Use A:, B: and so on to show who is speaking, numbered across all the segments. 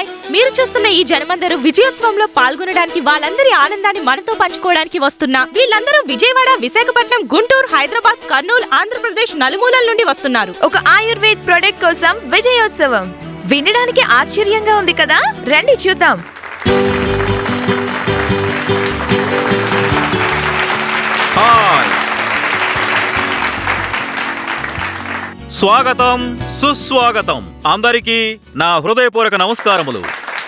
A: Hi మీరు చూస్తున్న ఈ జనమందరూ విజయోత్సవంలో పాల్గొనడానికి వాళ్ళందరి ఆనందాన్ని మనతో పంచుకోవడానికి వస్తున్నా వీళ్ళందరూ విజయవాడ విశాఖపట్నం గుంటూరు హైదరాబాద్ కర్నూలు ఆంధ్రప్రదేశ్ నలుమూలల నుండి వస్తున్నారు
B: ఒక ఆయుర్వేద్ ప్రొడక్ట్ కోసం విజయోత్సవం వినడానికి ఆశ్చర్యంగా ఉంది కదా రండి చూద్దాం
C: హాయ్ స్వాగతం సుస్వాగతం అందరికీ నా హృదయపూర్వక నమస్కారములు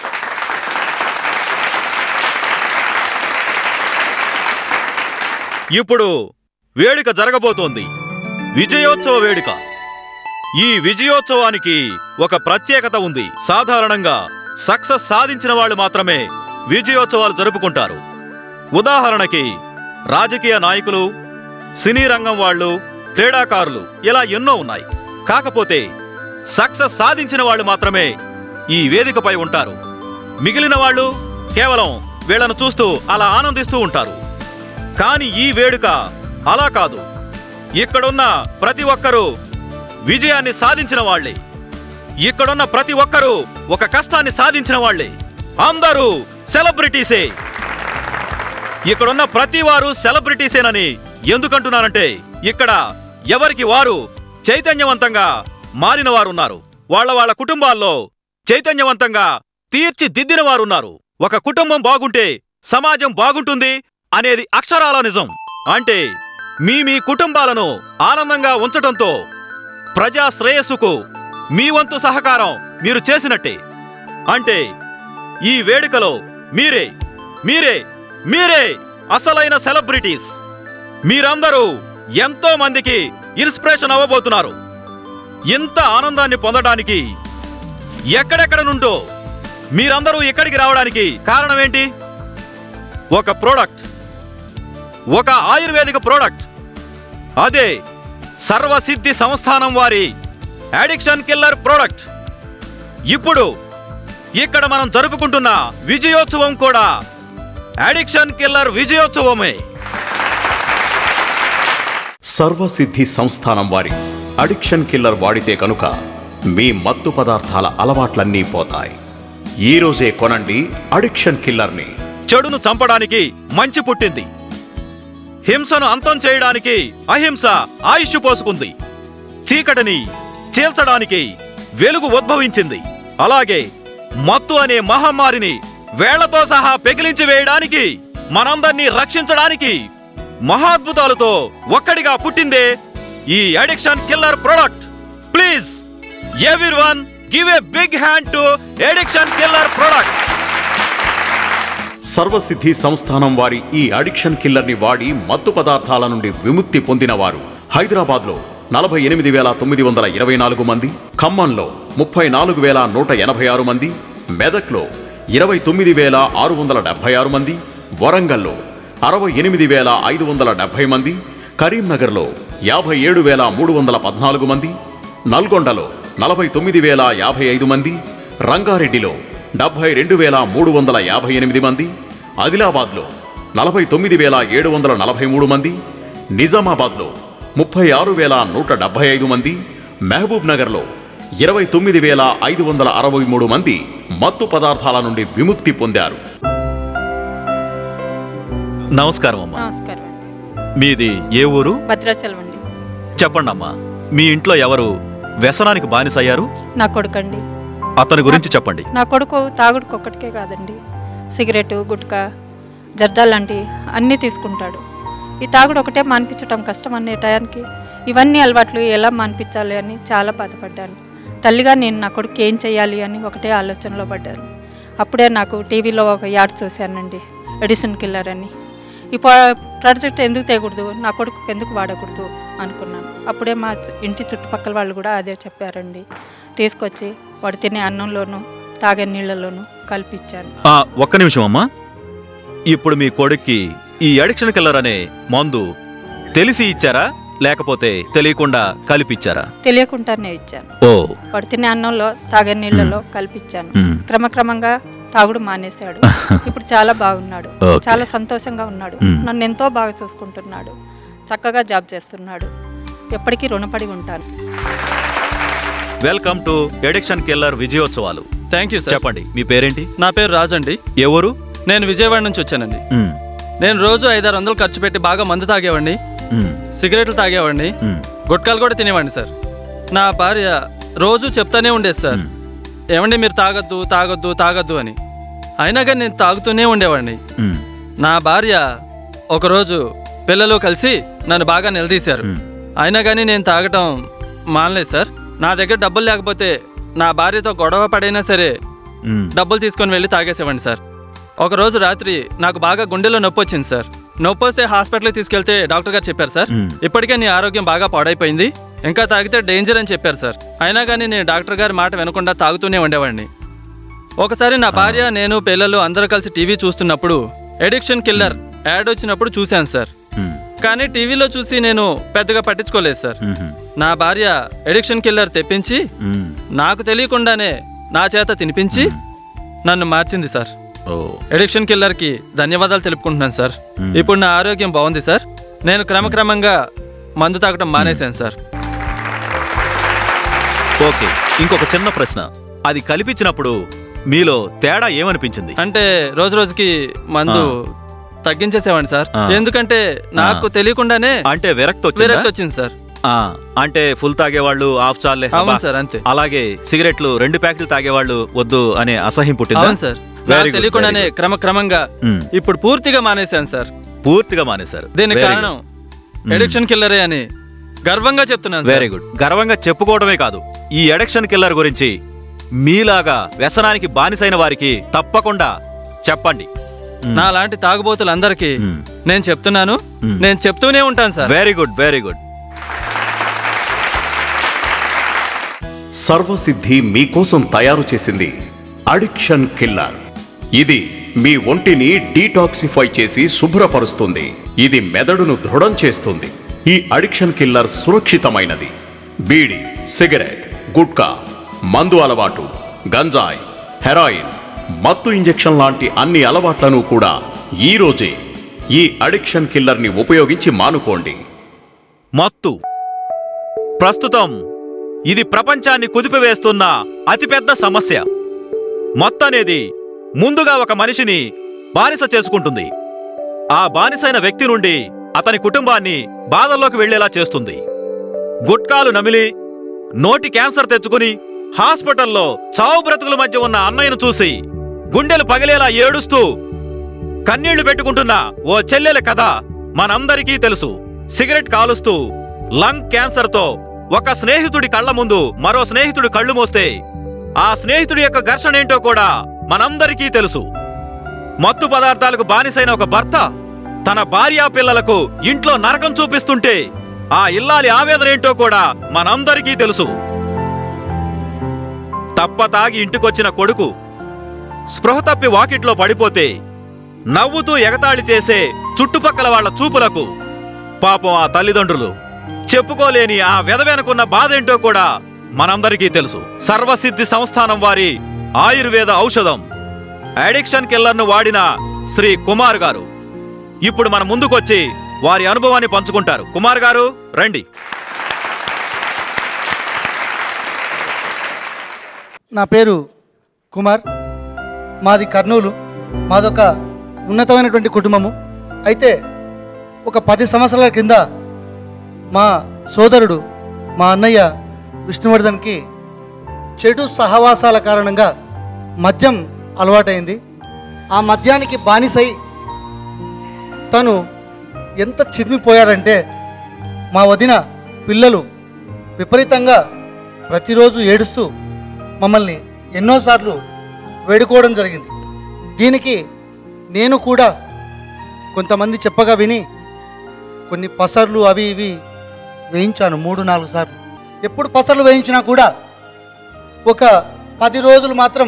C: ఇప్పుడు వేడుక జరగబోతోంది విజయోత్సవ వేడుక ఈ విజయోత్సవానికి ఒక ప్రత్యేకత ఉంది సాధారణంగా సక్సెస్ సాధించిన వాళ్ళు మాత్రమే విజయోత్సవాలు జరుపుకుంటారు ఉదాహరణకి రాజకీయ నాయకులు సినీ రంగం వాళ్ళు క్రీడాకారులు ఇలా ఎన్నో ఉన్నాయి కాకపోతే సక్సెస్ సాధించిన వాళ్ళు మాత్రమే ఈ వేదికపై ఉంటారు మిగిలిన వాళ్ళు కేవలం వీళ్ళను చూస్తూ అలా ఆనందిస్తూ ఉంటారు కానీ ఈ వేడుక అలా కాదు ఇక్కడున్న ప్రతి ఒక్కరూ విజయాన్ని సాధించిన వాళ్ళే ఇక్కడున్న ప్రతి ఒక్కరూ ఒక కష్టాన్ని సాధించిన వాళ్ళే అందరూ సెలబ్రిటీసే ఇక్కడున్న ప్రతి వారు సెలబ్రిటీసేనని ఎందుకంటున్నానంటే ఇక్కడ ఎవరికి వారు చైతన్యవంతంగా మారిన వారున్నారు వాళ్ళ వాళ్ళ కుటుంబాల్లో చైతన్యవంతంగా తీర్చిదిద్దిన వారున్నారు ఒక కుటుంబం బాగుంటే సమాజం బాగుంటుంది అనేది అక్షరాల నిజం అంటే మీ మీ కుటుంబాలను ఆనందంగా ఉంచటంతో ప్రజా శ్రేయస్సుకు మీ వంతు సహకారం మీరు చేసినట్టే అంటే ఈ వేడుకలో మీరే మీరే మీరే అసలైన సెలబ్రిటీస్ మీరందరూ ఎంతో మందికి ఇన్స్పిరేషన్ అవ్వబోతున్నారు ఇంత ఆనందాన్ని పొందడానికి ఎక్కడెక్కడ నుండో మీరందరూ ఇక్కడికి రావడానికి కారణం ఏంటి ఒక ప్రోడక్ట్ ఒక ఆయుర్వేదిక ప్రోడక్ట్ అదే సర్వసిద్ధి సంస్థానం వారి అడిక్షన్ కిల్లర్ ప్రోడక్ట్ ఇప్పుడు ఇక్కడ మనం జరుపుకుంటున్న విజయోత్సవం కూడా అడిక్షన్ కిల్లర్ విజయోత్సవమే
D: సర్వసిద్ధి సంస్థానం వారి అడిక్షన్ కిల్లర్ వాడితే కనుక మీ మత్తు పదార్థాల అలవాట్లన్నీ పోతాయి ఈ రోజే కొనండి అడిక్షన్ కిల్లర్ని
C: చెడును చంపడానికి మంచి పుట్టింది హింసను అంతం చేయడానికి అహింస ఆయుష్ పోసుకుంది చీకటిని చీల్చడానికి వెలుగు ఉద్భవించింది అలాగే మత్తు అనే మహమ్మారిని వేళ్లతో సహా పెకిలించి వేయడానికి మనందర్నీ రక్షించడానికి మహాద్భుతాలతో ఒక్కడిగా పుట్టిందే ఈ addiction killer product please everyone give a big hand to addiction killer product
D: సర్వసిద్ధి సంస్థానం వారి ఈ అడిక్షన్ కిల్లర్ని వాడి మత్తు పదార్థాల నుండి విముక్తి పొందిన వారు హైదరాబాద్లో నలభై ఎనిమిది వేల తొమ్మిది వందల ఇరవై నాలుగు మంది ఖమ్మంలో ముప్పై నాలుగు వేల నూట ఎనభై ఆరు మంది మెదక్లో ఇరవై తొమ్మిది వేల ఆరు వందల డెబ్బై ఆరు మంది వరంగల్లో అరవై ఎనిమిది వేల ఐదు వందల డెబ్బై మంది కరీంనగర్లో యాభై ఏడు వేల మూడు వందల పద్నాలుగు మంది నల్గొండలో నలభై తొమ్మిది వేల యాభై ఐదు మంది రంగారెడ్డిలో డెబ్బై రెండు వేల మూడు వందల యాభై ఎనిమిది మంది ఆదిలాబాద్లో నలభై తొమ్మిది వేల ఏడు వందల నలభై మూడు మంది నిజామాబాద్లో ముప్పై ఆరు వేల నూట డెబ్బై ఐదు మంది మహబూబ్ నగర్లో ఇరవై తొమ్మిది వేల ఐదు వందల అరవై మూడు మంది మత్తు పదార్థాల నుండి విముక్తి పొందారు
C: నమస్కారం అమ్మా
E: నమస్కారం అండి
C: మీది ఏ ఊరు
E: భద్రాచలం అండి
C: చెప్పండి అమ్మా మీ ఇంట్లో ఎవరు వ్యసనానికి బానిసయ్యారు
E: నా కొడుకు అండి
C: అతని గురించి చెప్పండి
E: నా కొడుకు తాగుడుకు ఒక్కటికే కాదండి సిగరెట్ గుట్కా జర్దాలు లాంటి అన్నీ తీసుకుంటాడు ఈ తాగుడు ఒకటే మాన్పించడం కష్టం అనే టయానికి ఇవన్నీ అలవాట్లు ఎలా మాన్పించాలి అని చాలా బాధపడ్డాను తల్లిగా నేను నా కొడుకు ఏం చేయాలి అని ఒకటే ఆలోచనలో పడ్డాను అప్పుడే నాకు టీవీలో ఒక యాడ్ చూశానండి ఎడిసన్ కిల్లర్ అని ఈ ప్రా- ప్రాజెక్ట్ ఎందుకు తేయకూడదు నా కొడుకు ఎందుకు వాడకూడదు అనుకున్నాను అప్పుడే మా చు- ఇంటి చుట్టుపక్కల వాళ్ళు కూడా అదే చెప్పారండి తీసుకొచ్చి వాడు తినే అన్నంలోనూ తాగే నీళ్ళలోనూ కల్పించాను
C: ఆ ఒక్క నిమిషం అమ్మా ఇప్పుడు మీ కొడుక్కి ఈ అడిక్షన్ కిల్లర్ అనే మందు తెలిసి ఇచ్చారా లేకపోతే తెలియకుండా కలిపిచ్చారా
E: తెలియకుండానే ఇచ్చాను
C: ఓ
E: వాడు తినే అన్నంలో తాగే నీళ్ళలో కల్పించాను
C: మ్.
E: క్రమక్రమంగా తాగుడు మానేశాడు ఇప్పుడు చాలా బాగున్నాడు
C: ఓకే.
E: చాలా సంతోషంగా ఉన్నాడు
C: మ్.
E: నన్ను ఎంతో బాగా చూసుకుంటున్నాడు చక్కగా జాబ్ చేస్తున్నాడు ఎప్పటికీ రుణపడి ఉంటాను
C: వెల్కమ్ టు ఎడిక్షన్ కిల్లర్ విజయోత్సవాలు
F: థ్యాంక్ యూ సార్
C: చెప్పండి మీ పేరేంటి
F: నా పేరు రాజు అండి
C: ఎవరు
F: నేను విజయవాడ నుంచి వచ్చానండి
C: మ్మ్.
F: నేను రోజు ఐదారు వందలు ఖర్చు పెట్టి బాగా మందు తాగేవాడిని
C: మ్మ్.
F: సిగరెట్లు తాగేవాడిని
C: మ్మ్.
F: గుట్కాలు కూడా తినేవాడిని సార్ నా భార్య రోజు చెప్తానే ఉండేది సార్
C: మ్మ్.
F: ఏమండి మీరు తాగొద్దు తాగొద్దు తాగొద్దు అని అయినా కానీ నేను తాగుతూనే ఉండేవాడిని
C: మ్మ్.
F: నా భార్య ఒకరోజు పిల్లలు కలిసి నన్ను బాగా నిలదీశారు
C: మ్మ్.
F: అయినా కానీ నేను తాగటం మానలేదు సార్ నా దగ్గర డబ్బులు లేకపోతే నా భార్యతో గొడవ పడైనా సరే
C: మ్మ్.
F: డబ్బులు తీసుకొని వెళ్ళి తాగేసేవాడిని సార్ ఒకరోజు రాత్రి నాకు బాగా గుండెలో నొప్పి వచ్చింది సార్ నొప్పి వస్తే హాస్పిటల్కి తీసుకెళ్తే డాక్టర్ గారు చెప్పారు సార్
C: మ్మ్.
F: ఇప్పటికే నీ ఆరోగ్యం బాగా పాడైపోయింది ఇంకా తాగితే డేంజర్ అని చెప్పారు సార్ అయినా కానీ నేను డాక్టర్ గారి మాట వినకుండా తాగుతూనే ఉండేవాడిని ఒకసారి నా భార్య నేను పిల్లలు అందరూ కలిసి టీవీ చూస్తున్నప్పుడు ఎడిక్షన్ కిల్లర్ యాడ్ వచ్చినప్పుడు చూశాను సార్
C: మ్మ్.
F: కానీ టీవీలో చూసి నేను పెద్దగా పట్టించుకోలేదు సార్
C: మ్మ్.
F: నా భార్య ఎడిక్షన్ కిల్లర్ తెప్పించి
C: మ్మ్.
F: నాకు తెలియకుండానే నా చేత తినిపించి నన్ను మార్చింది సార్
C: ఓ
F: ఎడిక్షన్ కిల్లర్కి ధన్యవాదాలు తెలుపుకుంటున్నాను సార్
C: మ్మ్.
F: ఇప్పుడు నా ఆరోగ్యం బాగుంది సార్ నేను క్రమక్రమంగా మందు తాగటం మానేశాను సార్
C: ఓకే ఇంకొక చిన్న ప్రశ్న అది కల్పించినప్పుడు మీలో తేడా ఏమనిపించింది
F: అంటే రోజు రోజుకి మందు తగ్గించేసేవాడిని సార్
C: ఆ.
F: ఎందుకంటే నాకు తెలియకుండానే
C: అంటే విరక్తి
F: విరక్తి
C: వచ్చిందా
F: వచ్చింది సార్
C: ఆ, అంటే ఫుల్ తాగేవాళ్ళు ఆఫ్ చాలే
F: అవును
C: అబ్బా.
F: సార్ అంతే
C: అలాగే సిగరెట్లు రెండు ప్యాకెట్లు తాగేవాళ్ళు వద్దు అనే అసహ్యం పుట్టిందా
F: అవును సార్
C: Very
F: నాకు
C: good,
F: తెలియకుండానే
C: very good.
F: క్రమక్రమంగా
C: మ్మ్.
F: ఇప్పుడు పూర్తిగా మానేశాను సార్
C: పూర్తిగా మానేశారు
F: దీనికి
C: Very
F: కారణం
C: good.
F: ఎడిక్షన్ కిల్లరే అని గర్వంగా చెప్తున్నాను
C: వెరీ
F: సార్
C: గుడ్ గర్వంగా చెప్పుకోవడమే కాదు ఈ ఎడక్షన్ కిల్లర్ గురించి మీలాగా వ్యసనానికి బానిసైన వారికి తప్పకుండా చెప్పండి
F: నా లాంటి తాగుబోతులందరికీ
C: మ్మ్.
F: నేను చెప్తున్నాను
C: మ్మ్.
F: నేను చెప్తూనే ఉంటాను sir
C: very good very good
D: సర్వసిద్ధి మీకోసం తయారు చేసింది అడిక్షన్ కిల్లర్ ఇది మీ ఒంటిని డీటాక్సిఫై చేసి శుభ్రపరుస్తుంది ఇది మెదడును దృఢం చేస్తుంది ఈ అడిక్షన్ కిల్లర్ సురక్షితమైనది బీడి సిగరెట్ గుట్కా మందు అలవాటు గంజాయి హెరాయిన్ మత్తు ఇంజెక్షన్ లాంటి అన్ని అలవాట్లను కూడా ఈ రోజే ఈ అడిక్షన్ కిల్లర్ని ఉపయోగించి మానుకోండి
C: మత్తు ప్రస్తుతం ఇది ప్రపంచాన్ని కుదిపివేస్తున్న అతిపెద్ద సమస్య మత్తు అనేది ముందుగా ఒక మనిషిని బానిస చేసుకుంటుంది ఆ బానిసైన వ్యక్తి నుండి అతని కుటుంబాన్ని బాధల్లోకి వెళ్లేలా చేస్తుంది గుట్కాలు నమిలి నోటి క్యాన్సర్ తెచ్చుకుని హాస్పిటల్లో చావు బ్రతుకుల మధ్య ఉన్న అన్నయ్యను చూసి గుండెలు పగిలేలా ఏడుస్తూ కన్నీళ్లు పెట్టుకుంటున్న ఓ చెల్లెల కథ మనందరికీ తెలుసు సిగరెట్ కాలుస్తూ లంగ్ క్యాన్సర్తో ఒక స్నేహితుడి కళ్ళ ముందు మరో స్నేహితుడు కళ్ళు మోస్తే ఆ స్నేహితుడి యొక్క ఘర్షణ ఏంటో కూడా మనందరికీ తెలుసు మత్తు పదార్థాలకు బానిసైన ఒక భర్త తన భార్యా పిల్లలకు ఇంట్లో నరకం చూపిస్తుంటే ఆ ఇల్లాలి ఆవేదన ఏంటో కూడా మనందరికీ తెలుసు తప్ప తాగి ఇంటికొచ్చిన కొడుకు స్పృహ తప్పి వాకిట్లో పడిపోతే నవ్వుతూ ఎగతాళి చేసే చుట్టుపక్కల వాళ్ళ చూపులకు పాపం ఆ తల్లిదండ్రులు చెప్పుకోలేని ఆ వెదవెనుకున్న బాధేంటో కూడా మనందరికీ తెలుసు సర్వసిద్ధి సంస్థానం వారి ఆయుర్వేద ఔషధం అడిక్షన్ కిల్లర్ను వాడిన శ్రీ కుమార్ గారు ఇప్పుడు మన ముందుకొచ్చి వారి అనుభవాన్ని పంచుకుంటారు కుమార్ గారు రండి
G: నా పేరు కుమార్ మాది కర్నూలు మాదొక ఉన్నతమైనటువంటి కుటుంబము అయితే ఒక పది సంవత్సరాల క్రింద మా సోదరుడు మా అన్నయ్య విష్ణువర్ధన్కి చెడు సహవాసాల కారణంగా మద్యం అలవాటైంది ఆ మద్యానికి బానిసై తను ఎంత చిదిమిపోయాడంటే మా వదిన పిల్లలు విపరీతంగా ప్రతిరోజు ఏడుస్తూ మమ్మల్ని ఎన్నోసార్లు వేడుకోవడం జరిగింది దీనికి నేను కూడా కొంతమంది చెప్పగా విని కొన్ని పసర్లు అవి ఇవి వేయించాను మూడు నాలుగు సార్లు ఎప్పుడు పసర్లు వేయించినా కూడా ఒక పది రోజులు మాత్రం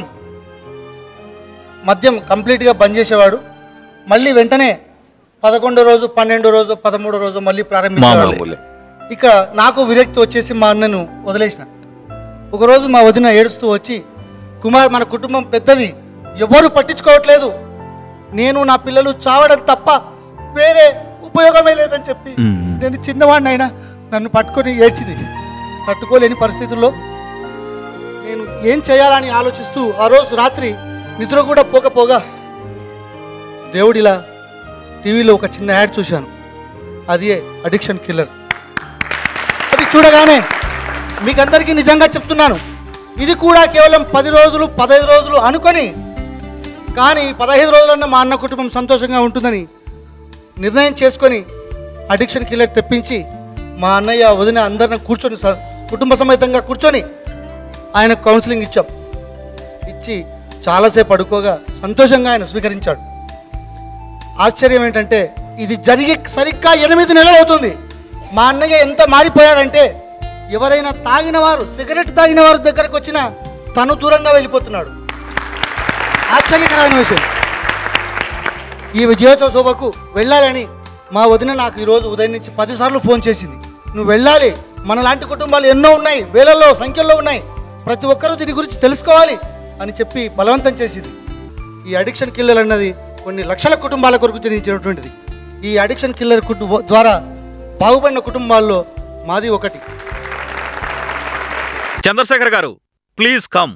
G: మద్యం కంప్లీట్గా బంద్ చేసేవాడు మళ్ళీ వెంటనే పదకొండో రోజు పన్నెండో రోజు పదమూడో రోజు మళ్ళీ ప్రారంభించేవాడు ఇక నాకు విరక్తి వచ్చేసి మా అన్నను వదిలేసిన ఒకరోజు మా వదిన ఏడుస్తూ వచ్చి కుమార్ మన కుటుంబం పెద్దది ఎవరు పట్టించుకోవట్లేదు నేను నా పిల్లలు చావడం తప్ప వేరే ఉపయోగమే లేదని చెప్పి నేను చిన్నవాడినైనా నన్ను పట్టుకొని ఏడ్చింది తట్టుకోలేని పరిస్థితుల్లో నేను ఏం చేయాలని ఆలోచిస్తూ ఆ రోజు రాత్రి నిద్ర కూడా పోకపోగా దేవుడిలా టీవీలో ఒక చిన్న యాడ్ చూశాను అది అడిక్షన్ కిల్లర్ అది చూడగానే మీకందరికీ నిజంగా చెప్తున్నాను ఇది కూడా కేవలం పది రోజులు పదహైదు రోజులు అనుకొని కానీ పదహైదు రోజులన్నా మా అన్న కుటుంబం సంతోషంగా ఉంటుందని నిర్ణయం చేసుకొని అడిక్షన్ కిల్లర్ తెప్పించి మా అన్నయ్య వదిన అందరిని కూర్చొని స- కుటుంబ సమేతంగా కూర్చొని ఆయన కౌన్సిలింగ్ ఇచ్చాం ఇచ్చి చాలాసేపు అడుకోగా సంతోషంగా ఆయన స్వీకరించాడు ఆశ్చర్యం ఏంటంటే ఇది జరిగి సరిగ్గా ఎనిమిది నెలలు అవుతుంది మా అన్నయ్య ఎంత మారిపోయాడంటే ఎవరైనా తాగిన వారు సిగరెట్ తాగిన వారి దగ్గరకు వచ్చినా తను దూరంగా వెళ్ళిపోతున్నాడు ఆశ్చర్యకరమైన విషయం ఈ విజయోత్సవ శోభకు వెళ్ళాలని మా వదిన నాకు ఈరోజు ఉదయం నుంచి పదిసార్లు ఫోన్ చేసింది నువ్వు వెళ్ళాలి మన లాంటి కుటుంబాలు ఎన్నో ఉన్నాయి వేలల్లో సంఖ్యల్లో ఉన్నాయి ప్రతి ఒక్కరూ దీని గురించి తెలుసుకోవాలి అని చెప్పి బలవంతం చేసింది ఈ అడిక్షన్ కిల్లర్ అన్నది కొన్ని లక్షల కుటుంబాల కొరకు జనించినటువంటిది ఈ అడిక్షన్ కిల్లర్ కుటుంబ ద్వారా బాగుపడిన కుటుంబాల్లో మాది ఒకటి
C: చంద్రశేఖర్ గారు ప్లీజ్ కమ్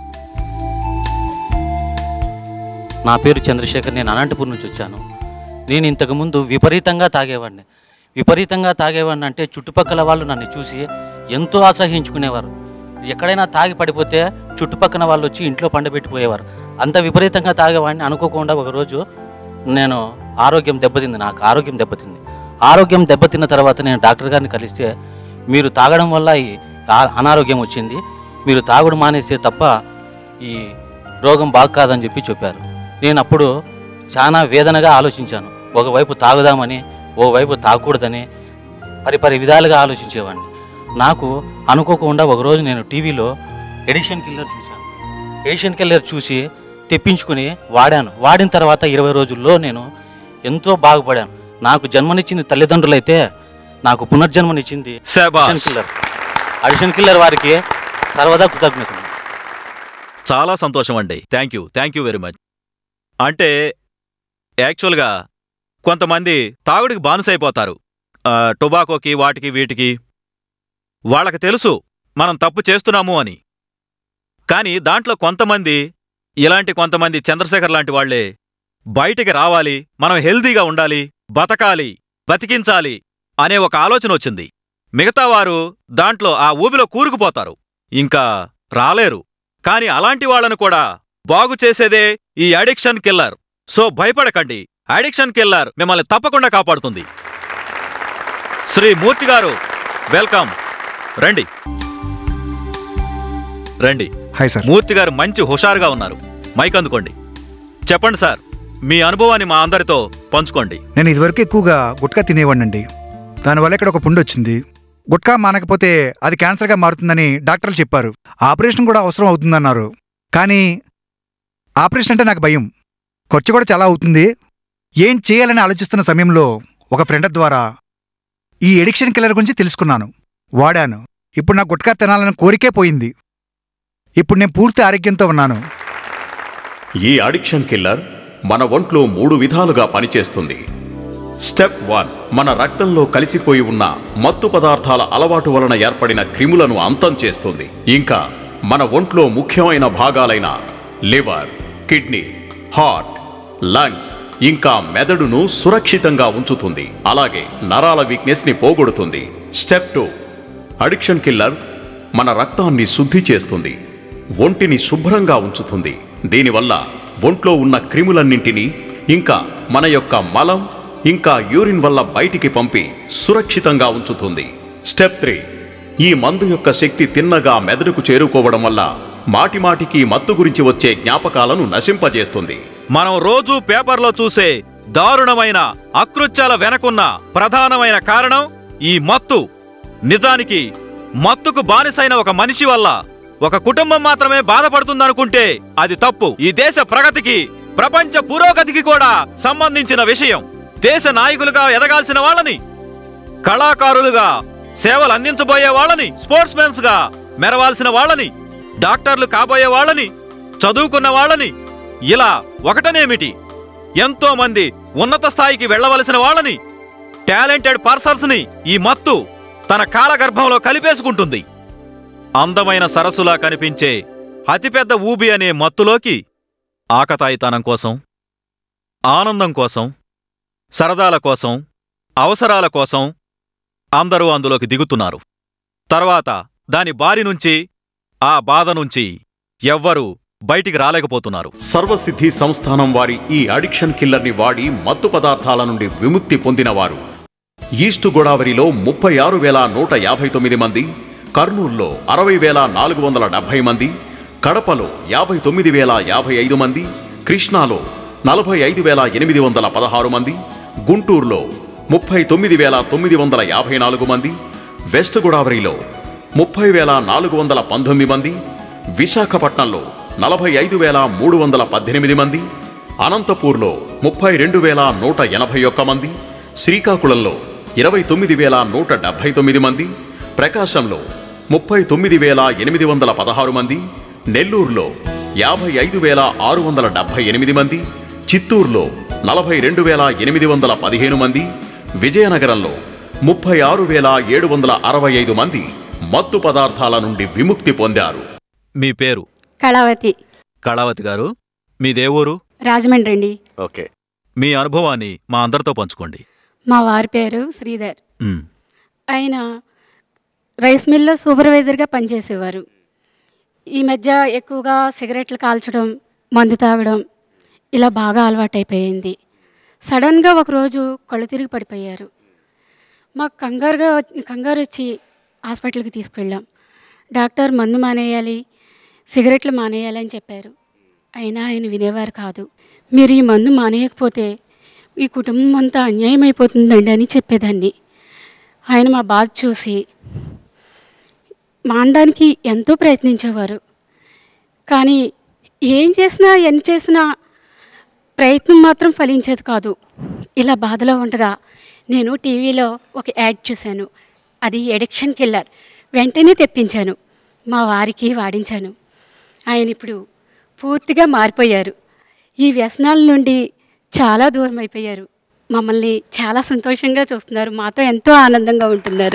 H: నా పేరు చంద్రశేఖర్ నేను అనంతపూర్ నుంచి వచ్చాను నేను ఇంతకుముందు విపరీతంగా తాగేవాడిని విపరీతంగా తాగేవాడిని అంటే చుట్టుపక్కల వాళ్ళు నన్ను చూసి ఎంతో అసహించుకునేవారు ఎక్కడైనా తాగి పడిపోతే చుట్టుపక్కల వాళ్ళు వచ్చి ఇంట్లో పండబెట్టిపోయేవారు అంత విపరీతంగా తాగేవాడిని అనుకోకుండా ఒకరోజు నేను ఆరోగ్యం దెబ్బతింది నాకు ఆరోగ్యం దెబ్బతింది ఆరోగ్యం దెబ్బతిన్న తర్వాత నేను డాక్టర్ గారిని కలిస్తే మీరు తాగడం వల్ల ఈ ఆ- అనారోగ్యం వచ్చింది మీరు తాగుడు మానేస్తే తప్ప ఈ రోగం బాగు కాదని చెప్పి చెప్పారు నేను అప్పుడు చాలా వేదనగా ఆలోచించాను ఒకవైపు తాగుదామని ఓవైపు తాగకూడదని పరిపరి విధాలుగా ఆలోచించేవాడిని నాకు అనుకోకుండా ఒకరోజు నేను టీవీలో ఎడిషన్ కిల్లర్ చూశాను ఎడిషన్ కిల్లర్ చూసి తెప్పించుకుని వాడాను వాడిన తర్వాత ఇరవై రోజుల్లో నేను ఎంతో బాగుపడాను నాకు జన్మనిచ్చింది తల్లిదండ్రులైతే నాకు పునర్జన్మనిచ్చింది
C: శాబాష్.
H: అడిషన్ కిల్లర్ అడిషన్ కిల్లర్ వారికి సర్వదా కృతజ్ఞతలు
C: చాలా సంతోషం అండి thank you thank you very much అంటే యాక్చువల్గా కొంతమంది తాగుడికి బానిసైపోతారు ఆ, టొబాకోకి వాటికి వీటికి వాళ్ళకి తెలుసు మనం తప్పు చేస్తున్నాము అని కానీ దాంట్లో కొంతమంది ఇలాంటి కొంతమంది చంద్రశేఖర్ లాంటి వాళ్లే బయటికి రావాలి మనం హెల్దీగా ఉండాలి బతకాలి బతికించాలి అనే ఒక ఆలోచన వచ్చింది మిగతా వారు దాంట్లో ఆ ఊబిలో కూరుకుపోతారు ఇంకా రాలేరు కాని అలాంటి వాళ్ళను కూడా బాగు చేసేదే ఈ అడిక్షన్ కిల్లర్ సో భయపడకండి అడిక్షన్ కిల్లర్ మిమ్మల్ని తప్పకుండా కాపాడుతుంది శ్రీ మూర్తి గారు వెల్కమ్ రండి రండి
I: హాయ్ సార్
C: మూర్తి గారు మంచి హుషారుగా ఉన్నారు మైక్ అందుకోండి చెప్పండి సార్ మీ అనుభవాన్ని మా అందరితో పంచుకోండి
I: నేను ఇదివరకు ఎక్కువగా గుట్కా తినేవాడినండి దానివల్ల ఇక్కడ ఒక పుండు వచ్చింది గుట్కా మానకపోతే అది క్యాన్సర్గా మారుతుందని డాక్టర్లు చెప్పారు ఆపరేషన్ కూడా అవసరం అవుతుందన్నారు కానీ ఆపరేషన్ అంటే నాకు భయం ఖర్చు కూడా చాలా అవుతుంది ఏం చేయాలని ఆలోచిస్తున్న సమయంలో ఒక ఫ్రెండ్ ద్వారా ఈ ఎడిక్షన్ కిల్లర్ గురించి తెలుసుకున్నాను వాడాను ఇప్పుడు నాకు గుట్కా తినాలని కోరికే పోయింది ఇప్పుడు నేను పూర్తి ఆరోగ్యంతో ఉన్నాను
D: ఈ అడిక్షన్ కిల్లర్ మన ఒంట్లో మూడు విధాలుగా పనిచేస్తుంది స్టెప్ వన్ మన రక్తంలో కలిసిపోయి ఉన్న మత్తు పదార్థాల అలవాటు వలన ఏర్పడిన క్రిములను అంతం చేస్తుంది ఇంకా మన ఒంట్లో ముఖ్యమైన భాగాలైన లివర్ కిడ్నీ హార్ట్ లంగ్స్ ఇంకా మెదడును సురక్షితంగా ఉంచుతుంది అలాగే నరాల వీక్నెస్ ని పోగొడుతుంది స్టెప్ టూ అడిక్షన్ కిల్లర్ మన రక్తాన్ని శుద్ధి చేస్తుంది ఒంటిని శుభ్రంగా ఉంచుతుంది దీనివల్ల ఒంట్లో ఉన్న క్రిములన్నింటినీ ఇంకా మన యొక్క మలం ఇంకా యూరిన్ వల్ల బయటికి పంపి సురక్షితంగా ఉంచుతుంది స్టెప్ త్రీ ఈ మందు యొక్క శక్తి తిన్నగా మెదడుకు చేరుకోవడం వల్ల మాటిమాటికి మత్తు గురించి వచ్చే జ్ఞాపకాలను నశింపజేస్తుంది
C: మనం రోజూ పేపర్లో చూసే దారుణమైన అకృత్యాల వెనకున్న ప్రధానమైన కారణం ఈ మత్తు నిజానికి మత్తుకు బానిసైన ఒక మనిషి వల్ల ఒక కుటుంబం మాత్రమే బాధపడుతుందనుకుంటే అది తప్పు ఈ దేశ ప్రగతికి ప్రపంచ పురోగతికి కూడా సంబంధించిన విషయం దేశ నాయకులుగా ఎదగాల్సిన వాళ్ళని కళాకారులుగా సేవలు అందించబోయే వాళ్ళని స్పోర్ట్స్ మెన్స్ గా మెరవాల్సిన వాళ్ళని డాక్టర్లు కాబోయే వాళ్ళని చదువుకున్న వాళ్ళని ఇలా ఒకటనేమిటి ఎంతో మంది ఉన్నత స్థాయికి వెళ్ళవలసిన వాళ్ళని టాలెంటెడ్ పర్సన్స్ ని ఈ మత్తు తన కాలగర్భంలో కలిపేసుకుంటుంది అందమైన సరస్సులా కనిపించే అతిపెద్ద ఊబి అనే మత్తులోకి ఆకతాయితనం కోసం ఆనందం కోసం సరదాల కోసం అవసరాల కోసం అందరూ అందులోకి దిగుతున్నారు తర్వాత దాని బారి నుంచి ఆ బాధ నుంచి ఎవ్వరూ బయటికి రాలేకపోతున్నారు
D: సర్వసిద్ధి సంస్థానం వారి ఈ అడిక్షన్ కిల్లర్ని వాడి మత్తు పదార్థాల నుండి విముక్తి పొందినవారు ఈస్ట్ గోదావరిలో ముప్పై ఆరు వేల నూట యాభై తొమ్మిది మంది కర్నూల్లో అరవై వేల నాలుగు వందల డెబ్బై మంది కడపలో యాభై తొమ్మిది వేల యాభై ఐదు మంది కృష్ణాలో నలభై ఐదు వేల ఎనిమిది వందల పదహారు మంది గుంటూరులో ముప్పై తొమ్మిది వేల తొమ్మిది వందల యాభై నాలుగు మంది వెస్ట్ గోదావరిలో ముప్పై వేల నాలుగు వందల పంతొమ్మిది మంది విశాఖపట్నంలో నలభై ఐదు వేల మూడు వందల పద్దెనిమిది మంది అనంతపూర్లో ముప్పై రెండు వేల నూట ఎనభై ఒక్క మంది శ్రీకాకుళంలో ఇరవై తొమ్మిది వేల నూట డెబ్బై తొమ్మిది మంది ప్రకాశంలో ముప్పై తొమ్మిది వేల ఎనిమిది వందల పదహారు మంది నెల్లూరులో యాభై ఐదు వేల ఆరు వందల డెబ్బై ఎనిమిది మంది చిత్తూరులో నలభై రెండు వేల ఎనిమిది వందల పదిహేను మంది విజయనగరంలో ముప్పై ఆరు వేల ఏడు వందల అరవై ఐదు మంది మత్తు పదార్థాల నుండి విముక్తి పొందారు
C: మీ పేరు
J: కళావతి
C: కళావతి గారు మీదేవూరు
J: రాజమండ్రి అండి
D: ఓకే
C: మీ అనుభవాన్ని మా అందరితో పంచుకోండి
J: మా వారి పేరు శ్రీధర్
C: మ్,
J: ఆయన రైస్ మిల్లో సూపర్వైజర్గా పనిచేసేవారు ఈ మధ్య ఎక్కువగా సిగరెట్లు కాల్చడం మందు తాగడం ఇలా బాగా అలవాటైపోయింది సడన్గా ఒకరోజు కళ్ళు తిరిగి పడిపోయారు మాకు కంగారుగా వ- కంగారు వచ్చి హాస్పిటల్కి తీసుకువెళ్ళాం డాక్టర్ మందు మానేయాలి సిగరెట్లు మానేయాలి అని చెప్పారు అయినా ఆయన వినేవారు కాదు మీరు ఈ మందు మానేయకపోతే ఈ కుటుంబం అంతా అన్యాయం అయిపోతుందండి అని చెప్పేదాన్ని ఆయన మా బాధ చూసి మానడానికి ఎంతో ప్రయత్నించేవారు కానీ ఏం చేసినా ఎన్ని చేసినా ప్రయత్నం మాత్రం ఫలించేది కాదు ఇలా బాధలో ఉండగా నేను టీవీలో ఒక యాడ్ చూశాను అది ఎడిక్షన్ కిల్లర్ వెంటనే తెప్పించాను మా వారికి వాడించాను ఆయన ఇప్పుడు పూర్తిగా మారిపోయారు ఈ వ్యసనాల నుండి చాలా దూరం అయిపోయారు మమ్మల్ని చాలా సంతోషంగా చూస్తున్నారు మాతో ఎంతో ఆనందంగా ఉంటున్నారు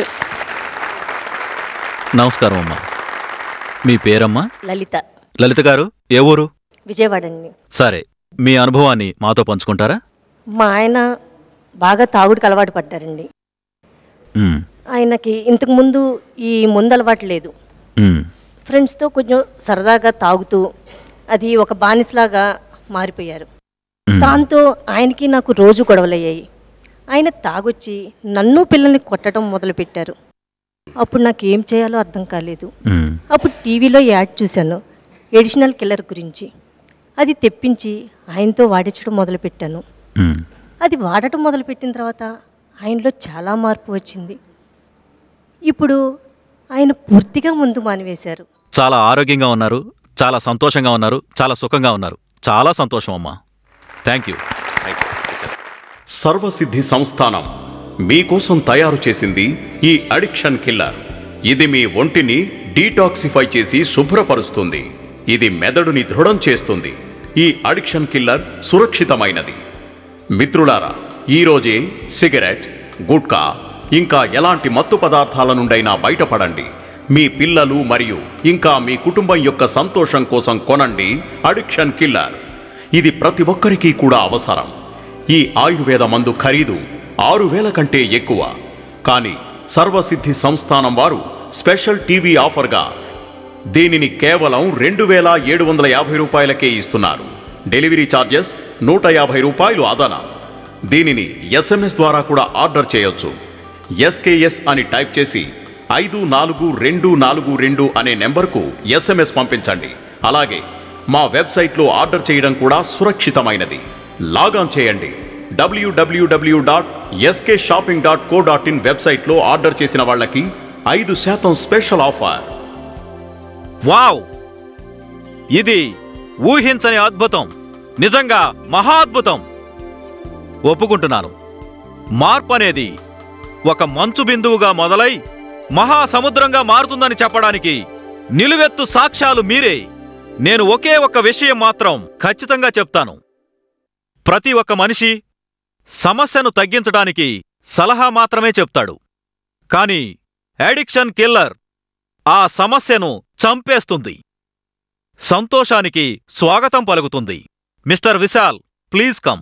C: నమస్కారం అమ్మా మీ పేరమ్మా
K: లలిత
C: లలిత గారు ఏ ఊరు
K: విజయవాడ అండి
C: సరే మీ అనుభవాన్ని మాతో పంచుకుంటారా
K: మా ఆయన బాగా తాగుడికి అలవాటు పడ్డారండి
C: మ్,
K: ఆయనకి ఇంతకు ముందు ఈ ముందు అలవాటు లేదు
C: మ్,
K: ఫ్రెండ్స్తో కొంచెం సరదాగా తాగుతూ అది ఒక బానిసలాగా మారిపోయారు
C: మ్.
K: దాంతో ఆయనకి నాకు రోజు గొడవలయ్యాయి ఆయన తాగొచ్చి నన్ను పిల్లల్ని కొట్టడం మొదలుపెట్టారు అప్పుడు నాకు ఏం చేయాలో అర్థం కాలేదు
C: మ్,
K: అప్పుడు టీవీలో యాడ్ చూశాను ఎడిషనల్ కిల్లర్ గురించి అది తెప్పించి ఆయనతో వాడించడం మొదలుపెట్టాను
C: మ్.
K: అది వాడటం మొదలుపెట్టిన తర్వాత ఆయనలో చాలా మార్పు వచ్చింది ఇప్పుడు ఆయన పూర్తిగా ముందు మానివేశారు
C: చాలా ఆరోగ్యంగా ఉన్నారు చాలా సంతోషంగా ఉన్నారు చాలా సుఖంగా ఉన్నారు చాలా సంతోషం అమ్మా థ్యాంక్ యూ
D: సర్వసిద్ధి సంస్థానం మీకోసం తయారు చేసింది ఈ అడిక్షన్ కిల్లర్ ఇది మీ ఒంటిని డీటాక్సిఫై చేసి శుభ్రపరుస్తుంది ఇది మెదడుని దృఢం చేస్తుంది ఈ అడిక్షన్ కిల్లర్ సురక్షితమైనది మిత్రులారా ఈరోజే సిగరెట్ గుట్కా ఇంకా ఎలాంటి మత్తు పదార్థాల నుండైనా బయటపడండి మీ పిల్లలు మరియు ఇంకా మీ కుటుంబం యొక్క సంతోషం కోసం కొనండి అడిక్షన్ కిల్లర్ ఇది ప్రతి ఒక్కరికి కూడా అవసరం ఈ ఆయుర్వేద మందు ఖరీదు ఆరు వేల కంటే ఎక్కువ కానీ సర్వసిద్ధి సంస్థానం వారు స్పెషల్ టీవీ ఆఫర్గా దీనిని కేవలం రెండు వేల ఏడు వందల యాభై రూపాయలకే ఇస్తున్నారు డెలివరీ ఛార్జెస్ నూట యాభై రూపాయలు అదన దీనిని ఎస్ఎంఎస్ ద్వారా కూడా ఆర్డర్ చేయొచ్చు ఎస్కేఎస్ అని టైప్ చేసి ఐదు నాలుగు రెండు నాలుగు రెండు అనే నెంబర్కు ఎస్ఎంఎస్ పంపించండి అలాగే మా వెబ్సైట్లో ఆర్డర్ చేయడం కూడా సురక్షితమైనది లాగాన్ చేయండి WWW dot SK shopping dot co dot in వెబ్సైట్లో ఆర్డర్ చేసిన వాళ్ళకి ఐదు శాతం స్పెషల్ ఆఫర్
C: వావ్ ఇది ఊహించని అద్భుతం నిజంగా మహా అద్భుతం ఒప్పుకుంటున్నాను మార్పు అనేది ఒక మంచు బిందువుగా మొదలై మహాసముద్రంగా మారుతుందని చెప్పడానికి నిలువెత్తు సాక్ష్యాలు మీరే నేను ఒకే ఒక్క విషయం మాత్రం ఖచ్చితంగా చెప్తాను ప్రతి ఒక్క మనిషి సమస్యను తగ్గించడానికి సలహా మాత్రమే చెప్తాడు కానీ అడిక్షన్ కిల్లర్ ఆ సమస్యను చంపేస్తుంది సంతోషానికి స్వాగతం పలుకుతుంది mister Vishal please come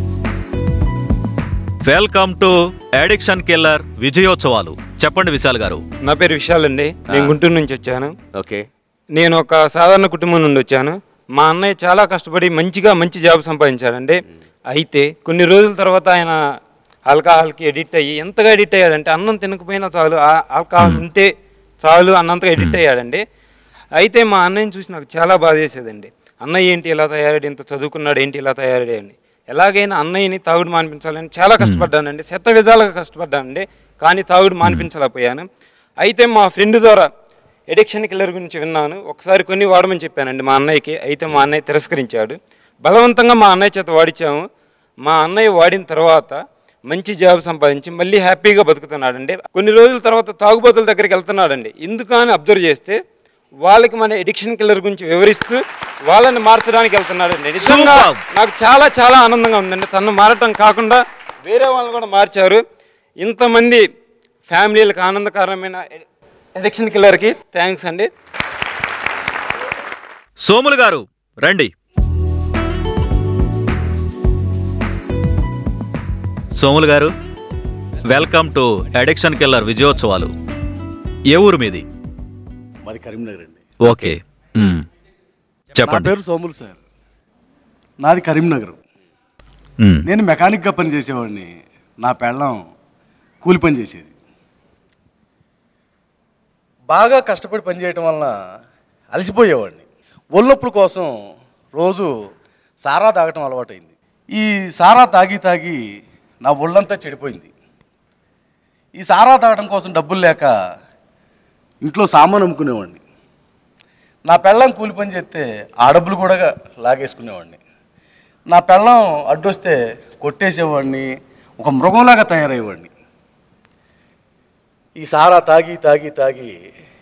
C: welcome to addiction killer విజయోత్సవాలు చెప్పండి విశాల్ గారు
L: నా పేరు విశాల్ అండి నేను
M: ఆ.
L: గుంటూరు నుంచి వచ్చాను
M: ఓకే
L: నేను ఒక సాధారణ కుటుంబం నుండి వచ్చాను మా అన్నయ్య చాలా కష్టపడి మంచిగా మంచి జాబ్ సంపాదించాడండి అయితే కొన్ని రోజుల తర్వాత ఆయన ఆల్కహాల్కి ఎడిక్ట్ అయ్యి ఎంతగా ఎడిక్ట్ అయ్యాడంటే అన్నం తినకపోయినా చాలు ఆ- ఆల్కహాల్ ఉంటే చాలు అన్నంతగా ఎడిక్ట్ అయ్యాడండి అయితే మా అన్నయ్యని చూసి నాకు చాలా బాధ చేసేదండి అన్నయ్య ఏంటి ఇలా తయారడి ఇంత చదువుకున్నాడు ఏంటి ఇలా తయారడి అని ఎలాగైనా అన్నయ్యని తాగుడు మానిపించాలని చాలా కష్టపడ్డానండి శత విధాలుగా కష్టపడ్డానండి కానీ తాగుడు మానిపించలేకపోయాను అయితే మా ఫ్రెండ్ ద్వారా ఎడిక్షన్ కిల్లర్ గురించి విన్నాను ఒకసారి కొన్ని వాడమని చెప్పానండి మా అన్నయ్యకి అయితే మా అన్నయ్య తిరస్కరించాడు బలవంతంగా మా అన్నయ్య చేత వాడించాము మా అన్నయ్య వాడిన తర్వాత మంచి జాబ్ సంపాదించి మళ్ళీ హ్యాపీగా బతుకుతున్నాడండి కొన్ని రోజుల తర్వాత తాగుబోతుల దగ్గరికి వెళ్తున్నాడండి ఎందుకు అని అబ్జర్వ్ చేస్తే వాళ్ళకి మన ఎడిక్షన్ కిల్లర్ గురించి వివరిస్తూ వాళ్ళని మార్చడానికి వెళ్తున్నాడండి నిజంగా
C: Superb.
L: నాకు చాలా చాలా ఆనందంగా ఉందండి తను మారటం కాకుండా వేరే వాళ్ళని కూడా మార్చారు ఇంతమంది ఫ్యామిలీలకు ఆనందకరమైన ఎడిక్షన్ కిల్లర్కి థ్యాంక్స్ అండి
C: సోములు గారు రండి Somulu garu welcome to addiction killer విజయోత్సవాలు ఏ ఊరు మీది
N: మాది కరీంనగర్ అండి
C: ఓకే మ్మ్.
N: నా
C: చెప్పండి
N: పేరు సోములు సార్ నాది కరీంనగర్
C: మ్మ్.
N: నేను మెకానిక్గా పని చేసేవాడిని నా పెళ్ళం కూలి పని చేసేది బాగా కష్టపడి పని చేయటం వలన అలసిపోయేవాడిని ఒళ్ళొప్పుల కోసం రోజు సారా తాగటం అలవాటైంది ఈ సారా తాగి తాగి నా ఒళ్ళంతా చెడిపోయింది ఈ సారా తాగడం కోసం డబ్బులు లేక ఇంట్లో సామాన్ అమ్ముకునేవాడిని నా పెళ్ళం కూలి పని చేస్తే ఆ డబ్బులు కూడా లాగేసుకునేవాడిని నా పెళ్ళం అడ్డొస్తే కొట్టేసేవాడిని ఒక మృగంలాగా తయారయ్యేవాడిని ఈ సారా తాగి తాగి తాగి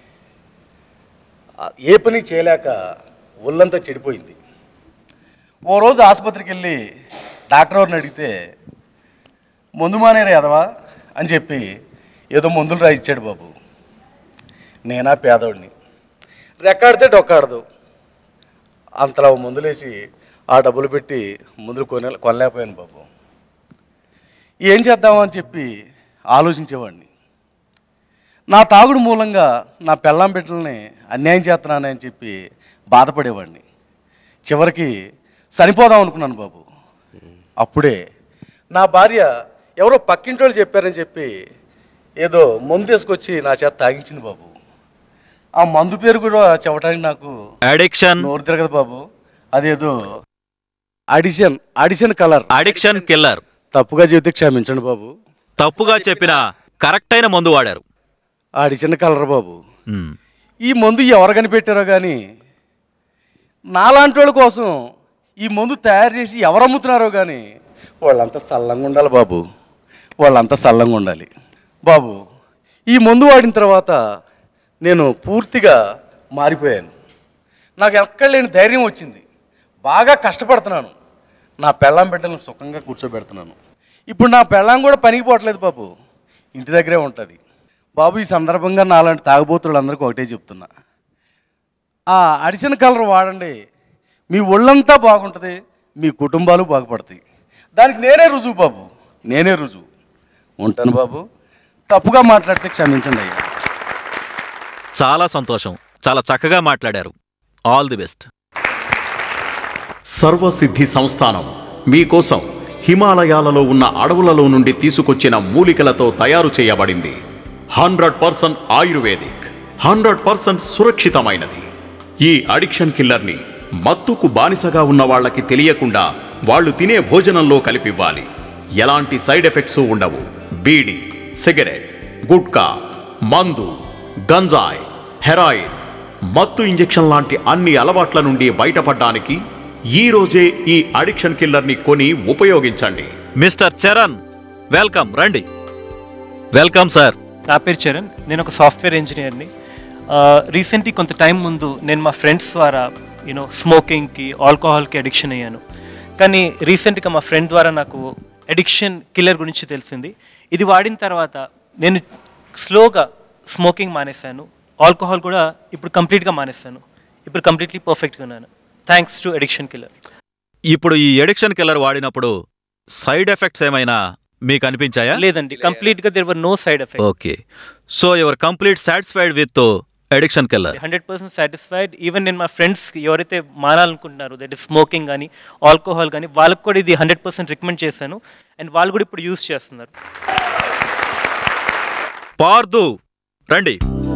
N: ఆ ఏ పని చేయలేక ఒళ్ళంతా చెడిపోయింది ఓ రోజు ఆసుపత్రికి వెళ్ళి డాక్టర్ వారిని అడిగితే మందు మానేరా ఎదవా అని చెప్పి ఏదో మందులు రాయిచ్చాడు బాబు నేనా పేదవాడిని రెక్కాడితే డొక్కాడదు అంతలా మందులేసి ఆ డబ్బులు పెట్టి మందులు కొనే కొనలేకపోయాను బాబు ఏం చేద్దామని చెప్పి ఆలోచించేవాడిని నా తాగుడు మూలంగా నా పెళ్ళాం బిడ్డల్ని అన్యాయం చేస్తున్నానని చెప్పి బాధపడేవాడిని చివరికి చనిపోదాం అనుకున్నాను బాబు అప్పుడే నా భార్య ఎవరో పక్కింటి వాళ్ళు చెప్పారని చెప్పి ఏదో మందు తీసుకొచ్చి నా చేత తాగించింది బాబు ఆ మందు పేరు కూడా చెప్పడానికి నాకు
C: అడిక్షన్
N: నోరు తిరగదు బాబు అదేదో addition addition colour
C: addiction killer
N: తప్పుగా చెబితే క్షమించండి బాబు
C: తప్పుగా చెప్పిన కరెక్ట్ అయిన మందు వాడారు
N: ఆ అడిషన్ కలర్ బాబు
C: మ్మ్.
N: ఈ మందు ఎవరు కనిపెట్టారో కానీ నాలాంటి వాళ్ళ కోసం ఈ మందు తయారు చేసి ఎవరు అమ్ముతున్నారో కానీ వాళ్ళంతా సల్లంగా ఉండాలి బాబు వాళ్ళంతా సల్లంగా ఉండాలి బాబు ఈ మందు వాడిన తర్వాత నేను పూర్తిగా మారిపోయాను నాకు ఎక్కడ లేని ధైర్యం వచ్చింది బాగా కష్టపడుతున్నాను నా పెళ్ళాం బిడ్డలను సుఖంగా కూర్చోబెడుతున్నాను ఇప్పుడు నా పెళ్ళాం కూడా పనికి పోవట్లేదు బాబు ఇంటి దగ్గరే ఉంటుంది బాబు ఈ సందర్భంగా నాలాంటి తాగుబోతులందరికీ ఒకటే చెప్తున్నా ఆ అడిషన్ కలర్ వాడండి మీ ఒళ్ళంతా బాగుంటుంది మీ కుటుంబాలు బాగుపడతాయి దానికి నేనే రుజువు బాబు నేనే రుజువు ఉంటాను బాబు తప్పుగా మాట్లాడితే క్షమించండి అయ్యా
C: చాలా సంతోషం చాలా చక్కగా మాట్లాడారు ఆల్ ది బెస్ట్
D: సర్వసిద్ధి సంస్థానం మీకోసం హిమాలయాలలో ఉన్న అడవులలో నుండి తీసుకొచ్చిన మూలికలతో తయారు చేయబడింది hundred percent ayurvedic hundred percent సురక్షితమైనది ఈ అడిక్షన్ కిల్లర్ని మత్తుకు బానిసగా ఉన్న వాళ్ళకి తెలియకుండా వాళ్ళు తినే భోజనంలో కలిపివ్వాలి ఎలాంటి సైడ్ ఎఫెక్ట్స్ ఉండవు బీడి సిగరెట్ గుట్కా మందు గంజాయ్ హెరాయిన్ మత్తు ఇంజెక్షన్ లాంటి అన్ని అలవాట్ల నుండి బయటపడడానికి ఈ రోజే ఈ అడిక్షన్ కిల్లర్ని కొని ఉపయోగించండి
C: మిస్టర్ చరణ్ వెల్కమ్ రండి వెల్కమ్ సార్
O: నా పేరు చరణ్ నేను ఒక సాఫ్ట్వేర్ ఇంజనీర్ని రీసెంట్లీ కొంత టైం ముందు నేను మా ఫ్రెండ్స్ ద్వారా యూనో స్మోకింగ్కి ఆల్కహాల్కి అడిక్షన్ అయ్యాను కానీ రీసెంట్గా మా ఫ్రెండ్ ద్వారా నాకు అడిక్షన్ కిల్లర్ గురించి తెలిసింది ఇది వాడిన తర్వాత నేను స్లోగా స్మోకింగ్ మానేశాను ఆల్కహాల్ కూడా ఇప్పుడు కంప్లీట్గా మానేస్తాను ఇప్పుడు కంప్లీట్లీ పర్ఫెక్ట్గా ఉన్నాను థ్యాంక్స్ టు అడిక్షన్ కిల్లర్
C: ఇప్పుడు ఈ ఎడిక్షన్ కిల్లర్ వాడినప్పుడు సైడ్ ఎఫెక్ట్స్ ఏమైనా మీకు అనిపించాయా
O: లేదండి కంప్లీట్గా there were no side effect
C: okay so your complete satisfied with addiction killer
O: hundred percent satisfied even నేను మా ఫ్రెండ్స్ ఎవరైతే మానాలనుకుంటున్నారో దట్ ఇస్ స్మోకింగ్ కానీ ఆల్కహాల్ కానీ వాళ్ళకి కూడా ఇది హండ్రెడ్ పర్సెంట్ రికమెండ్ చేశాను అండ్ వాళ్ళు కూడా ఇప్పుడు యూస్ చేస్తున్నారు
C: పార్దు రండి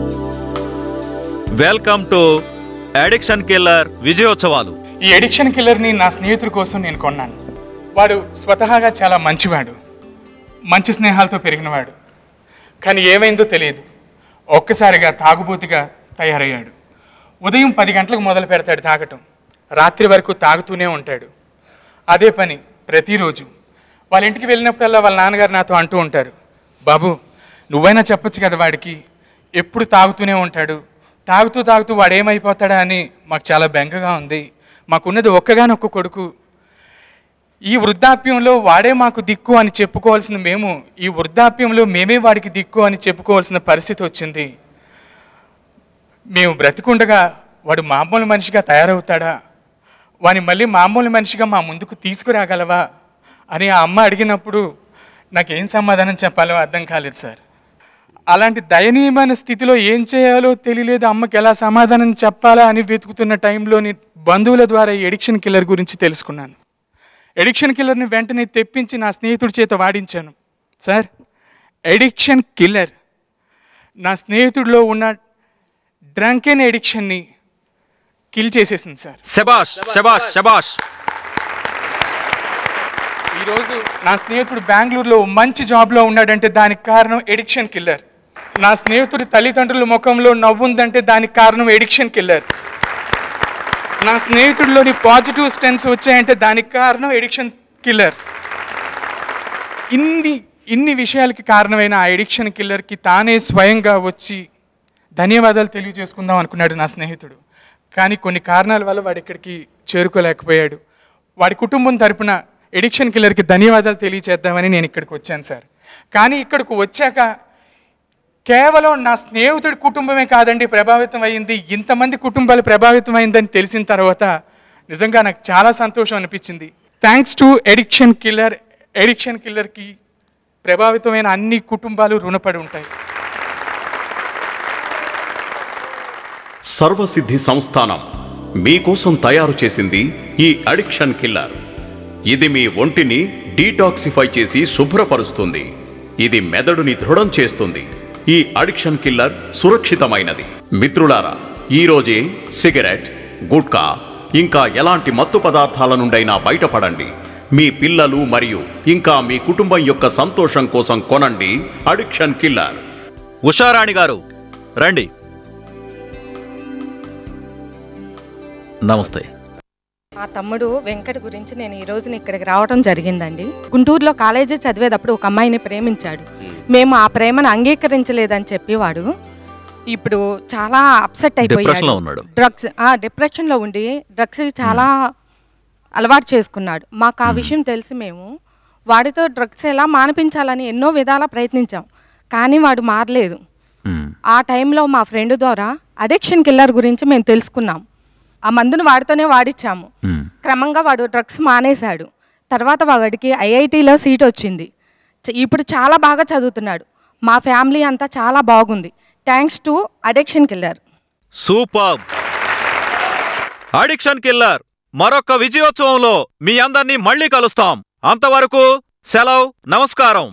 C: వెల్కమ్ టు అడిక్షన్ కిల్లర్ విజయోత్సవాలు
M: ఈ ఎడిక్షన్ కిల్లర్ని నా స్నేహితుడి కోసం నేను కొన్నాను వాడు స్వతహాగా చాలా మంచివాడు మంచి స్నేహాలతో పెరిగినవాడు కానీ ఏమైందో తెలియదు ఒక్కసారిగా తాగుబోతుగా తయారయ్యాడు ఉదయం పది గంటలకు మొదలు పెడతాడు తాగటం రాత్రి వరకు తాగుతూనే ఉంటాడు అదే పని ప్రతిరోజు వాళ్ళ ఇంటికి వెళ్ళినప్పుడల్లా వాళ్ళ నాన్నగారు నాతో అంటూ ఉంటారు బాబు నువ్వైనా చెప్పొచ్చు కదా వాడికి ఎప్పుడు తాగుతూనే ఉంటాడు తాగుతూ తాగుతూ వాడు ఏమైపోతాడా అని మాకు చాలా బెంగగా ఉంది మాకున్నది ఒక్కగానొక్క కొడుకు ఈ వృద్ధాప్యంలో వాడే మాకు దిక్కు అని చెప్పుకోవాల్సిన మేము ఈ వృద్ధాప్యంలో మేమే వాడికి దిక్కు అని చెప్పుకోవాల్సిన పరిస్థితి వచ్చింది మేము బ్రతికుండగా వాడు మామూలు మనిషిగా తయారవుతాడా వాని మళ్ళీ మామూలు మనిషిగా మా ముందుకు తీసుకురాగలవా అని ఆ అమ్మ అడిగినప్పుడు నాకేం సమాధానం చెప్పాలో అర్థం కాలేదు సార్ అలాంటి దయనీయమైన స్థితిలో ఏం చేయాలో తెలియలేదు అమ్మకి ఎలా సమాధానం చెప్పాలా అని వెతుకుతున్న టైంలోని బంధువుల ద్వారా ఈ ఎడిక్షన్ కిల్లర్ గురించి తెలుసుకున్నాను ఎడిక్షన్ కిల్లర్ని వెంటనే తెప్పించి నా స్నేహితుడి చేత వాడించాను సార్ ఎడిక్షన్ కిల్లర్ నా స్నేహితుడిలో ఉన్న డ్రంకెన్ ఎడిక్షన్ని కిల్ చేసేసింది సార్
C: శబాష్ శబాష్ శబాష్
M: ఈరోజు నా స్నేహితుడు బెంగళూరులో మంచి జాబ్లో ఉన్నాడంటే దానికి కారణం ఎడిక్షన్ కిల్లర్ నా స్నేహితుడి తల్లిదండ్రుల ముఖంలో నవ్వుందంటే దానికి కారణం ఎడిక్షన్ కిల్లర్ నా స్నేహితుడిలోని పాజిటివ్ స్టెన్స్ వచ్చాయంటే దానికి కారణం ఎడిక్షన్ కిల్లర్ ఇన్ని ఇన్ని విషయాలకి కారణమైన ఆ ఎడిక్షన్ కిల్లర్కి తానే స్వయంగా వచ్చి ధన్యవాదాలు తెలియజేసుకుందాం అనుకున్నాడు నా స్నేహితుడు కానీ కొన్ని కారణాల వల్ల వాడు ఇక్కడికి చేరుకోలేకపోయాడు వాడి కుటుంబం తరపున ఎడిక్షన్ కిల్లర్కి ధన్యవాదాలు తెలియచేద్దామని నేను ఇక్కడికి వచ్చాను సార్ కానీ ఇక్కడికి వచ్చాక కేవలం నా స్నేహితుడి కుటుంబమే కాదండి ప్రభావితం అయింది ఇంతమంది కుటుంబాలు ప్రభావితం అయిందని తెలిసిన తర్వాత నిజంగా నాకు చాలా సంతోషం అనిపించింది thanks to addiction killer addiction కిల్లర్కి ప్రభావితమైన అన్ని కుటుంబాలు రుణపడి ఉంటాయి
D: సర్వసిద్ధి సంస్థానం మీకోసం తయారు చేసింది ఈ అడిక్షన్ కిల్లర్ ఇది మీ ఒంటిని డీటాక్సిఫై చేసి శుభ్రపరుస్తుంది ఇది మెదడుని దృఢం చేస్తుంది ఈ అడిక్షన్ కిల్లర్ సురక్షితమైనది మిత్రులారా ఈ రోజే సిగరెట్ గుట్కా ఇంకా ఎలాంటి మత్తు పదార్థాల నుండైనా బయటపడండి మీ పిల్లలు మరియు ఇంకా మీ కుటుంబం యొక్క సంతోషం కోసం కొనండి అడిక్షన్ కిల్లర్
C: ఉషారాణి గారు రండి నమస్తే
P: మా తమ్ముడు వెంకట్ గురించి నేను ఈ రోజున ఇక్కడికి రావడం జరిగిందండి గుంటూరులో కాలేజీ చదివేటప్పుడు ఒక అమ్మాయిని ప్రేమించాడు మేము ఆ ప్రేమను అంగీకరించలేదని చెప్పి వాడు ఇప్పుడు చాలా అప్సెట్
C: Depression లో
P: అయిపోయాడు
C: ఉన్నాడు.
P: డ్రగ్స్ డిప్రెషన్ లో ఉండి డ్రగ్స్ చాలా అలవాటు చేసుకున్నాడు మాకు ఆ విషయం తెలిసి మేము వాడితో డ్రగ్స్ ఎలా మానిపించాలని ఎన్నో విధాలా ప్రయత్నించాం కానీ వాడు మారలేదు ఆ టైంలో మా ఫ్రెండ్ ద్వారా అడిక్షన్ కిల్లర్ గురించి మేము తెలుసుకున్నాం ఆ మందును వాడితోనే వాడిచ్చాము క్రమంగా వాడు డ్రగ్స్ మానేశాడు తర్వాత వాడికి ఐఐటిలో సీట్ వచ్చింది చ- ఇప్పుడు చాలా బాగా చదువుతున్నాడు మా ఫ్యామిలీ అంతా చాలా బాగుంది thanks to addiction killer
C: super addiction killer మరొక విజయోత్సవంలో మీ అందరినీ మళ్ళీ కలుస్తాం అంతవరకు సెలవు నమస్కారం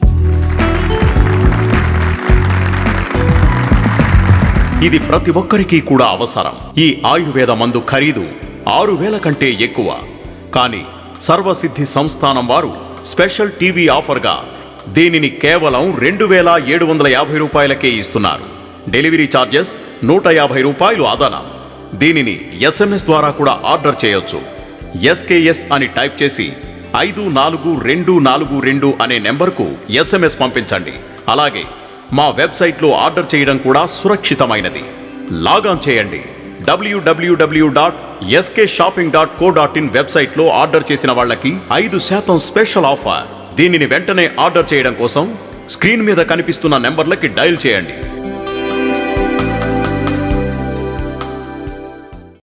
D: ఇది ప్రతి ఒక్కరికి కూడా అవసరం ఈ ఆయుర్వేద మందు ఖరీదు ఆరు వేల కంటే ఎక్కువ కానీ సర్వసిద్ధి సంస్థానం వారు స్పెషల్ టీవీ ఆఫర్గా దీనిని కేవలం రెండు వేల ఏడు వందల యాభై రూపాయలకే ఇస్తున్నారు డెలివరీ ఛార్జెస్ నూట యాభై రూపాయలు అదనం దీనిని ఎస్ఎంఎస్ ద్వారా కూడా ఆర్డర్ చేయొచ్చు ఎస్కేఎస్ అని టైప్ చేసి ఐదు నాలుగు రెండు నాలుగు రెండు అనే నెంబర్కు ఎస్ఎంఎస్ పంపించండి అలాగే మా వెబ్సైట్లో ఆర్డర్ చేయడం కూడా సురక్షితమైనది లాగాన్ చేయండి WWW dot SK shopping dot co dot in వెబ్సైట్లో ఆర్డర్ చేసిన వాళ్ళకి ఐదు శాతం స్పెషల్ ఆఫర్ దీనిని వెంటనే ఆర్డర్ చేయడం కోసం స్క్రీన్ మీద కనిపిస్తున్న నెంబర్లకి డయల్ చేయండి